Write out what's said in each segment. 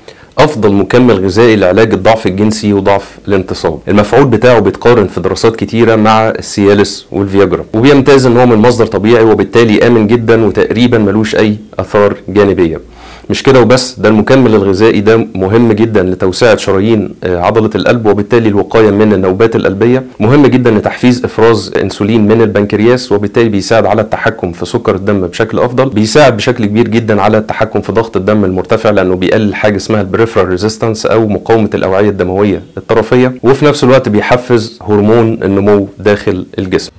افضل مكمل غذائي لعلاج الضعف الجنسي وضعف الانتصاب المفعول بتاعه بيتقارن في دراسات كتيره مع السيالس والفياجرا وبيمتاز ان هو من مصدر طبيعي وبالتالي امن جدا وتقريبا ملوش اي اثار جانبيه مش كده وبس ده المكمل الغذائي ده مهم جدا لتوسعة شرايين آه، عضلة القلب وبالتالي الوقاية من النوبات القلبية مهم جدا لتحفيز إفراز أنسولين من البنكرياس وبالتالي بيساعد على التحكم في سكر الدم بشكل أفضل بيساعد بشكل كبير جدا على التحكم في ضغط الدم المرتفع لأنه بيقلل حاجة اسمها البريفرال ريزيستنس أو مقاومة الأوعية الدموية الطرفية وفي نفس الوقت بيحفز هرمون النمو داخل الجسم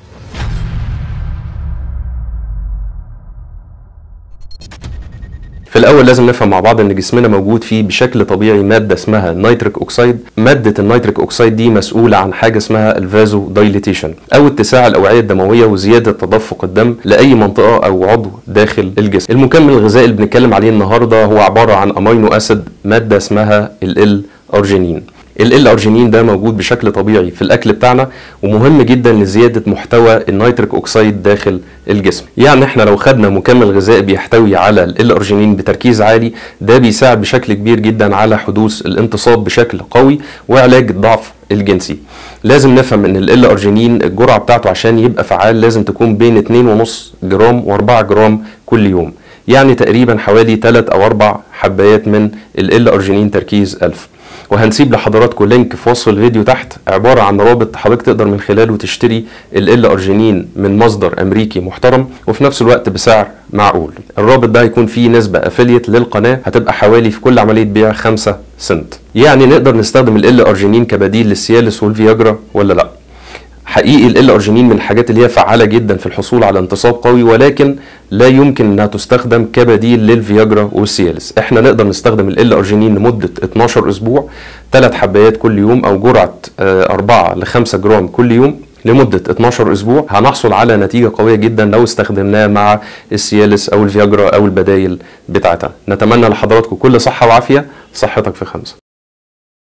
في الاول لازم نفهم مع بعض ان جسمنا موجود فيه بشكل طبيعي ماده اسمها نيتريك اوكسيد ماده النيتريك اوكسيد دي مسؤوله عن حاجه اسمها الفازو دايليتيشن او اتساع الاوعيه الدمويه وزياده تدفق الدم لاي منطقه او عضو داخل الجسم المكمل الغذائي اللي بنتكلم عليه النهارده هو عباره عن امينو اسيد ماده اسمها ال ارجينين ال ارجينين ده موجود بشكل طبيعي في الاكل بتاعنا ومهم جدا لزياده محتوى النيتريك اوكسيد داخل الجسم يعني احنا لو خدنا مكمل غذائي بيحتوي على ال ارجينين بتركيز عالي ده بيساعد بشكل كبير جدا على حدوث الانتصاب بشكل قوي وعلاج الضعف الجنسي لازم نفهم ان ال ارجينين الجرعه بتاعته عشان يبقى فعال لازم تكون بين 2.5 جرام و4 جرام كل يوم يعني تقريبا حوالي 3 او 4 حبايات من ال ارجينين تركيز 1000 وهنسيب لحضراتكم لينك في وصف الفيديو تحت عباره عن رابط حضرتك تقدر من خلاله تشتري ال ارجينين من مصدر امريكي محترم وفي نفس الوقت بسعر معقول الرابط ده هيكون فيه نسبه افيليت للقناه هتبقى حوالي في كل عمليه بيع 5 سنت يعني نقدر نستخدم ال ارجينين كبديل للسيالس والفياجرا ولا لا حقيقي ال ارجينين من الحاجات اللي هي فعاله جدا في الحصول على انتصاب قوي ولكن لا يمكن انها تستخدم كبديل للفياجرا والسيالس احنا نقدر نستخدم ال ارجينين لمده 12 اسبوع ثلاث حبايات كل يوم او جرعه 4 ل 5 جرام كل يوم لمدة 12 أسبوع هنحصل على نتيجة قوية جدا لو استخدمناه مع السيالس أو الفياجرا أو البدايل بتاعتها نتمنى لحضراتكم كل صحة وعافية صحتك في خمسة